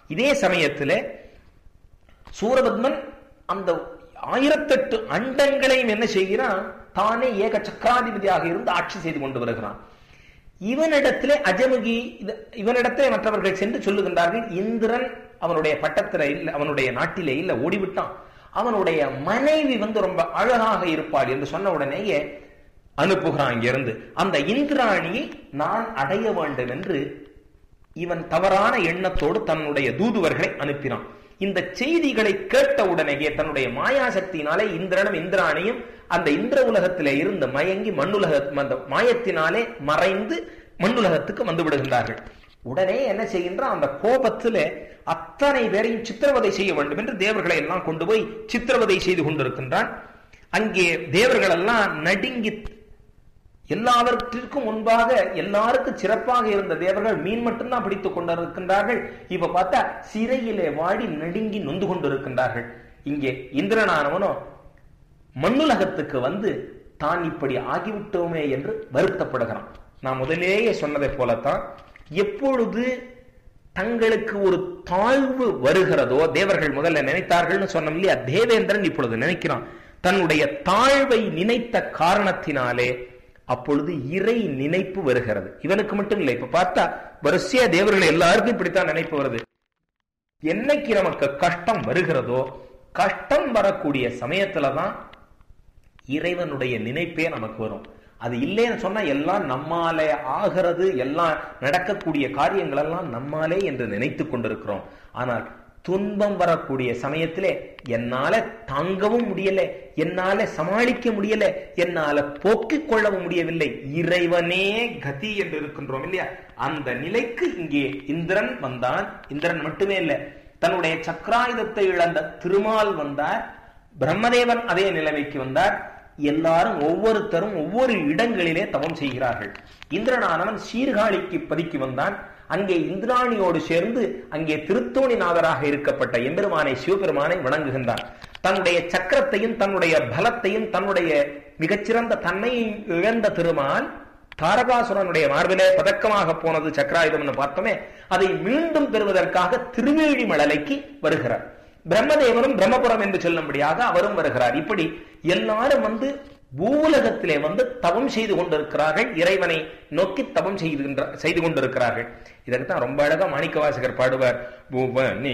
இதே சமயத்துல சூரபத்மன் அந்த ஆயிரத்தெட்டு அண்டங்களையும் என்ன செய்கிறான் தானே ஏக சக்கராதிபதியாக இருந்து ஆட்சி செய்து கொண்டு வருகிறான் இவனிடத்திலே அஜமுகி இது- இவனிடத்திலே மற்றவர்கள் சென்று சொல்லுகின்றார்கள் இந்திரன் அவனுடைய பட்டத்தில இல்ல அவனுடைய நாட்டிலே இல்ல ஓடிவிட்டான் அவனுடைய மனைவி வந்து ரொம்ப அழகாக இருப்பாள் என்று சொன்ன உடனேயே அனுப்புகிறான் இங்கிருந்து அந்த இந்திராணியை நான் அடைய வேண்டும் என்று இவன் தவறான எண்ணத்தோடு தன்னுடைய தூதுவர்களை அனுப்பினான் இந்த செய்திகளை கேட்ட உடனேயே தன்னுடைய மாயாசக்தியினாலே இந்திரனும் இந்திராணியும் அந்த இந்திர உலகத்திலே இருந்து மயங்கி மண்ணுலக அந்த மாயத்தினாலே மறைந்து மண்ணுலகத்துக்கு வந்து விடுகின்றார்கள் உடனே என்ன செய்கின்றான் அந்த கோபத்திலே அத்தனை பேரையும் சித்திரவதை செய்ய வேண்டும் என்று தேவர்களை எல்லாம் கொண்டு போய் சித்திரவதை செய்து கொண்டிருக்கின்றான் அங்கே தேவர்கள் எல்லாம் நடுங்கி எல்லாவற்றிற்கும் முன்பாக எல்லாருக்கும் சிறப்பாக இருந்த தேவர்கள் மீன் மட்டும்தான் பிடித்துக் கொண்டிருக்கின்றார்கள் இப்ப பார்த்தா சிறையிலே வாடி நடுங்கி நொந்து கொண்டிருக்கின்றார்கள் இங்கே இந்திரனானவனோ மண்ணுலகத்துக்கு வந்து தான் இப்படி ஆகிவிட்டோமே என்று வருத்தப்படுகிறான் நான் முதலேயே சொன்னதை போலத்தான் எப்பொழுது தங்களுக்கு ஒரு தாழ்வு வருகிறதோ தேவர்கள் முதல்ல நினைத்தார்கள்னு சொன்னோம் இல்லையா தேவேந்திரன் இப்பொழுது நினைக்கிறான் தன்னுடைய தாழ்வை நினைத்த காரணத்தினாலே அப்பொழுது இறை நினைப்பு வருகிறது இவனுக்கு மட்டும் இல்லை இப்ப பார்த்தா வரிசையா தேவர்கள் எல்லாருக்கும் இப்படித்தான் நினைப்பு வருது என்னைக்கு நமக்கு கஷ்டம் வருகிறதோ கஷ்டம் வரக்கூடிய சமயத்துலதான் இறைவனுடைய நினைப்பே நமக்கு வரும் அது இல்லைன்னு சொன்னா எல்லாம் நம்மாலே ஆகிறது எல்லாம் நடக்கக்கூடிய காரியங்கள் எல்லாம் நம்மாலே என்று நினைத்து கொண்டிருக்கிறோம் ஆனால் துன்பம் வரக்கூடிய சமயத்திலே என்னால தாங்கவும் முடியல என்னால சமாளிக்க முடியல என்னால போக்கிக் கொள்ளவும் முடியவில்லை இறைவனே கதி என்று இருக்கின்றோம் இல்லையா அந்த நிலைக்கு இங்கே இந்திரன் வந்தான் இந்திரன் மட்டுமே இல்ல தன்னுடைய சக்கராயுதத்தை இழந்த திருமால் வந்தார் பிரம்மதேவன் அதே நிலைமைக்கு வந்தார் எல்லாரும் ஒவ்வொருத்தரும் ஒவ்வொரு இடங்களிலே தவம் செய்கிறார்கள் இந்திரனானவன் சீர்காழிக்கு பதுக்கி வந்தான் அங்கே இந்திராணியோடு சேர்ந்து அங்கே திருத்தோணிநாதராக இருக்கப்பட்ட எம்பெருமானை சிவபெருமானை வணங்குகின்றான் தன்னுடைய சக்கரத்தையும் தன்னுடைய பலத்தையும் தன்னுடைய மிகச்சிறந்த தன்மையை இழந்த திருமால் தாரகாசுரனுடைய மார்பிலே பதக்கமாக போனது சக்கராயுதம்னு பார்த்தோமே அதை மீண்டும் பெறுவதற்காக திருவேழி மழலைக்கு வருகிறார் பிரம்மதேவனும் பிரம்மபுரம் என்று சொல்லும்படியாக அவரும் வருகிறார் இப்படி எல்லாரும் வந்து பூலகத்திலே வந்து தவம் செய்து கொண்டிருக்கிறார்கள் இறைவனை நோக்கி தவம் செய்து செய்து கொண்டிருக்கிறார்கள் இதற்கு தான் ரொம்ப அழகா மாணிக்க வாசகர் பாடுவார் பூவனி